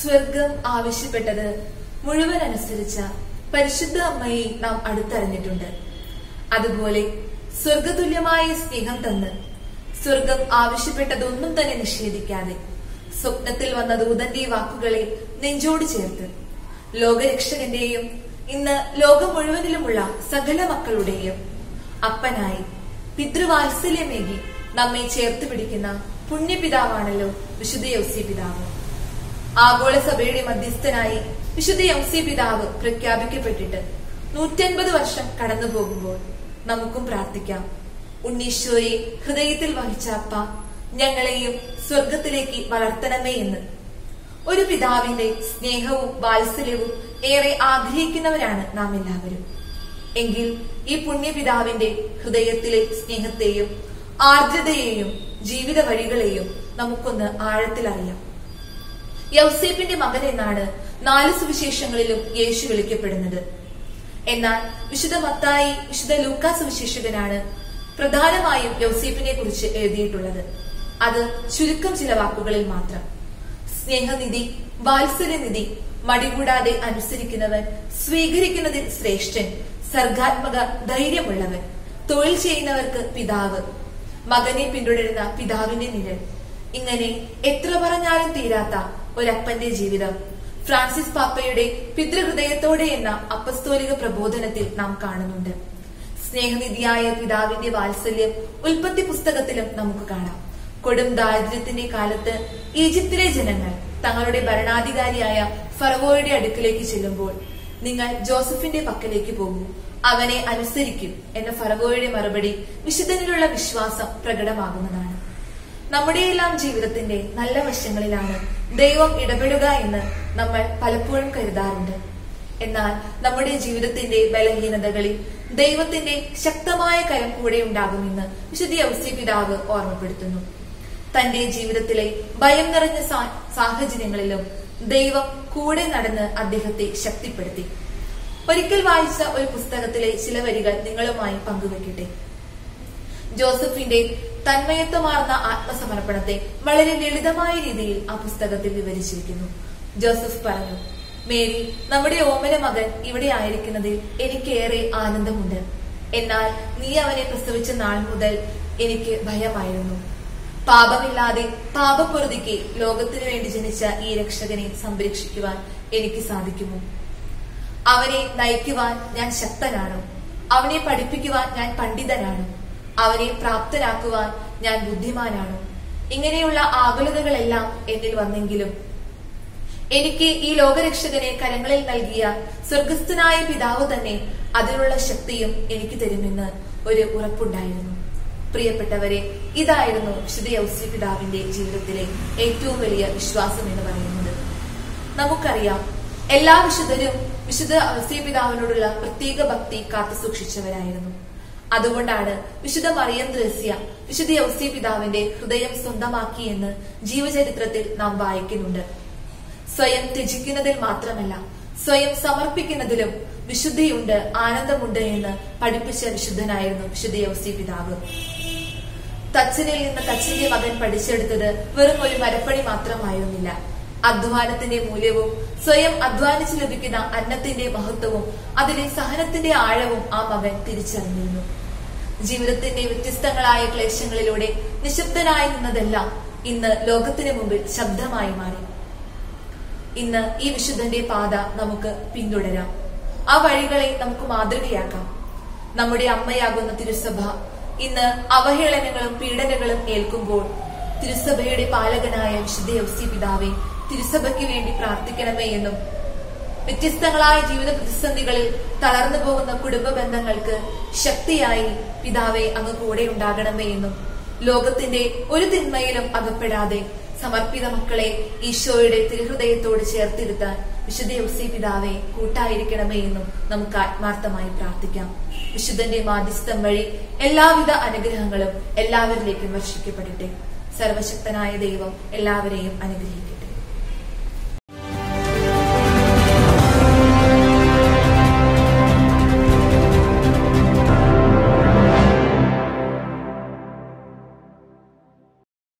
സ്വർഗം ആവശ്യപ്പെട്ടത് മുഴുവൻ അനുസരിച്ച പരിശുദ്ധ അമ്മയെ നാം അടുത്തറിഞ്ഞിട്ടുണ്ട് അതുപോലെ സ്വർഗതുല്യമായ സ്നേഹം തന്ന് സ്വർഗം ആവശ്യപ്പെട്ടതൊന്നും തന്നെ നിഷേധിക്കാതെ സ്വപ്നത്തിൽ വന്ന ദൂതന്റെ വാക്കുകളെ നെഞ്ചോട് ചേർത്ത് ലോകരക്ഷകന്റെയും ഇന്ന് ലോകം മുഴുവനിലുമുള്ള സകല മക്കളുടെയും അപ്പനായി പിതൃവാത്സല്യമേകി നമ്മെ ചേർത്ത് പിടിക്കുന്ന പുണ്യപിതാവാണല്ലോ വിശുദ്ധ യൗസി പിതാവ് ആഗോള സഭയുടെ മധ്യസ്ഥനായി വിശുദ്ധ യൗസി പിതാവ് പ്രഖ്യാപിക്കപ്പെട്ടിട്ട് നൂറ്റൻപത് വർഷം കടന്നു പോകുമ്പോൾ നമുക്കും പ്രാർത്ഥിക്കാം ഉണ്ണീശോയെ ഹൃദയത്തിൽ വഹിച്ച അപ്പ ഞങ്ങളെയും സ്വർഗത്തിലേക്ക് വളർത്തണമേ എന്ന് ഒരു പിതാവിന്റെ സ്നേഹവും വാത്സല്യവും ഏറെ ആഗ്രഹിക്കുന്നവരാണ് നാം എല്ലാവരും എങ്കിൽ ഈ പുണ്യപിതാവിന്റെ ഹൃദയത്തിലെ സ്നേഹത്തെയും ആർദ്രതയെയും ജീവിത വഴികളെയും നമുക്കൊന്ന് ആഴത്തിൽ അറിയാം യൗസേപ്പിന്റെ മകൻ എന്നാണ് നാല് സുവിശേഷങ്ങളിലും യേശു വിളിക്കപ്പെടുന്നത് എന്നാൽ വിശുദ്ധ മത്തായി വിശുദ്ധ ലൂക്കാ സുവിശേഷകനാണ് പ്രധാനമായും യൗസേപ്പിനെ കുറിച്ച് എഴുതിയിട്ടുള്ളത് അത് ചുരുക്കം ചില വാക്കുകളിൽ മാത്രം സ്നേഹനിധി വാത്സല്യനിധി മടികൂടാതെ അനുസരിക്കുന്നവൻ സ്വീകരിക്കുന്നതിൽ ശ്രേഷ്ഠൻ സർഗാത്മക ധൈര്യമുള്ളവൻ തൊഴിൽ ചെയ്യുന്നവർക്ക് പിതാവ് മകനെ പിന്തുടരുന്ന പിതാവിന്റെ നിഴൽ ഇങ്ങനെ എത്ര പറഞ്ഞാലും തീരാത്ത ഒരപ്പന്റെ ജീവിതം ഫ്രാൻസിസ് പാപ്പയുടെ പിതൃഹൃദയത്തോടെ എന്ന അപ്പസ്തോലിക പ്രബോധനത്തിൽ നാം കാണുന്നുണ്ട് സ്നേഹനിധിയായ പിതാവിന്റെ വാത്സല്യം ഉൽപ്പത്തി പുസ്തകത്തിലും നമുക്ക് കാണാം കൊടും ദാരിദ്ര്യത്തിന്റെ കാലത്ത് ഈജിപ്തിലെ ജനങ്ങൾ തങ്ങളുടെ ഭരണാധികാരിയായ ഫറവോയുടെ അടുക്കിലേക്ക് ചെല്ലുമ്പോൾ നിങ്ങൾ ജോസഫിന്റെ പക്കലേക്ക് പോകൂ അവനെ അനുസരിക്കും എന്ന ഫറവോയുടെ മറുപടി വിശുദ്ധനിലുള്ള വിശ്വാസം പ്രകടമാകുന്നതാണ് നമ്മുടെയെല്ലാം ജീവിതത്തിന്റെ നല്ല വശങ്ങളിലാണ് ദൈവം ഇടപെടുക എന്ന് നമ്മൾ പലപ്പോഴും കരുതാറുണ്ട് എന്നാൽ നമ്മുടെ ജീവിതത്തിന്റെ ബലഹീനതകളിൽ ദൈവത്തിന്റെ ശക്തമായ കരം കൂടെ ഉണ്ടാകുമെന്ന് വിശുദ്ധ ഔസി പിതാവ് ഓർമ്മപ്പെടുത്തുന്നു തന്റെ ജീവിതത്തിലെ ഭയം നിറഞ്ഞ സാ- സാഹചര്യങ്ങളിലും ദൈവം കൂടെ നടന്ന് അദ്ദേഹത്തെ ശക്തിപ്പെടുത്തി ഒരിക്കൽ വായിച്ച ഒരു പുസ്തകത്തിലെ ചില വരികൾ നിങ്ങളുമായി പങ്കുവെക്കട്ടെ ജോസഫിന്റെ തന്മയത്വമാർന്ന ആത്മസമർപ്പണത്തെ വളരെ ലളിതമായ രീതിയിൽ ആ പുസ്തകത്തിൽ വിവരിച്ചിരിക്കുന്നു ജോസഫ് പറഞ്ഞു മേരി നമ്മുടെ ഓമന മകൻ ഇവിടെ ആയിരിക്കുന്നതിൽ എനിക്കേറെ ആനന്ദമുണ്ട് എന്നാൽ നീ അവനെ പ്രസവിച്ച നാൾ മുതൽ എനിക്ക് ഭയമായിരുന്നു പാപമില്ലാതെ പാപപ്പൊറുതിക്ക് ലോകത്തിനു വേണ്ടി ജനിച്ച ഈ രക്ഷകനെ സംരക്ഷിക്കുവാൻ എനിക്ക് സാധിക്കുമോ അവനെ നയിക്കുവാൻ ഞാൻ ശക്തനാണോ അവനെ പഠിപ്പിക്കുവാൻ ഞാൻ പണ്ഡിതനാണോ അവനെ പ്രാപ്തനാക്കുവാൻ ഞാൻ ബുദ്ധിമാനാണോ ഇങ്ങനെയുള്ള ആകുലതകളെല്ലാം എന്നിൽ വന്നെങ്കിലും എനിക്ക് ഈ ലോകരക്ഷകനെ കരങ്ങളിൽ നൽകിയ സ്വർഗസ്ഥനായ പിതാവ് തന്നെ അതിനുള്ള ശക്തിയും എനിക്ക് തരുമെന്ന് ഒരു ഉറപ്പുണ്ടായിരുന്നു പ്രിയപ്പെട്ടവരെ ഇതായിരുന്നു വിശുദ്ധ ഔസി പിതാവിന്റെ ജീവിതത്തിലെ ഏറ്റവും വലിയ വിശ്വാസം എന്ന് പറയുന്നത് നമുക്കറിയാം എല്ലാ വിശുദ്ധരും വിശുദ്ധ ഔസി പിതാവിനോടുള്ള പ്രത്യേക ഭക്തി കാത്തു സൂക്ഷിച്ചവരായിരുന്നു അതുകൊണ്ടാണ് വിശുദ്ധ മറിയം ദ്രസ്യ വിശുദ്ധ ഔസി പിതാവിന്റെ ഹൃദയം സ്വന്തമാക്കി എന്ന് ജീവചരിത്രത്തിൽ നാം വായിക്കുന്നുണ്ട് സ്വയം ത്യജിക്കുന്നതിൽ മാത്രമല്ല സ്വയം സമർപ്പിക്കുന്നതിലും വിശുദ്ധിയുണ്ട് ആനന്ദമുണ്ട് എന്ന് പഠിപ്പിച്ച വിശുദ്ധനായിരുന്നു വിശുദ്ധ ഔസി പിതാവ് തച്ചനിൽ നിന്ന് തച്ചന്റെ മകൻ പഠിച്ചെടുത്തത് വെറും ഒരു മരപ്പണി മാത്രമായിരുന്നില്ല അധ്വാനത്തിന്റെ മൂല്യവും സ്വയം അധ്വാനിച്ച് ലഭിക്കുന്ന അന്നത്തിന്റെ മഹത്വവും അതിലെ സഹനത്തിന്റെ ആഴവും ആ മകൻ തിരിച്ചറിഞ്ഞിരുന്നു ജീവിതത്തിന്റെ വ്യത്യസ്തങ്ങളായ ക്ലേശങ്ങളിലൂടെ നിശബ്ദനായി നിന്നതെല്ലാം ഇന്ന് ലോകത്തിന് മുമ്പിൽ ശബ്ദമായി മാറി ഇന്ന് ഈ വിശുദ്ധന്റെ പാത നമുക്ക് പിന്തുടരാം ആ വഴികളെ നമുക്ക് മാതൃകയാക്കാം നമ്മുടെ അമ്മയാകുന്ന തിരുസഭ ഇന്ന് അവഹേളനങ്ങളും പീഡനങ്ങളും ഏൽക്കുമ്പോൾ തിരുസഭയുടെ പാലകനായ വിശുദ്ധ യൗസി പിതാവെ തിരുസഭയ്ക്ക് വേണ്ടി പ്രാർത്ഥിക്കണമേ എന്നും വ്യത്യസ്തങ്ങളായ ജീവിത പ്രതിസന്ധികളിൽ തളർന്നു പോകുന്ന കുടുംബ ബന്ധങ്ങൾക്ക് ശക്തിയായി പിതാവെ അങ്ങ് കൂടെ ഉണ്ടാകണമേ എന്നും ലോകത്തിന്റെ ഒരു തിന്മയിലും അകപ്പെടാതെ സമർപ്പിത മക്കളെ ഈശോയുടെ തിരുഹൃദയത്തോട് ചേർത്തിരുത്താൻ വിശുദ്ധ യൗസി പിതാവെ കൂട്ടായിരിക്കണമേ എന്നും നമുക്ക് ആത്മാർത്ഥമായി പ്രാർത്ഥിക്കാം വിശുദ്ധന്റെ മാധ്യസ്ഥം വഴി എല്ലാവിധ അനുഗ്രഹങ്ങളും എല്ലാവരിലേക്കും വർഷിക്കപ്പെടട്ടെ സർവശക്തനായ ദൈവം എല്ലാവരെയും അനുഗ്രഹിക്കും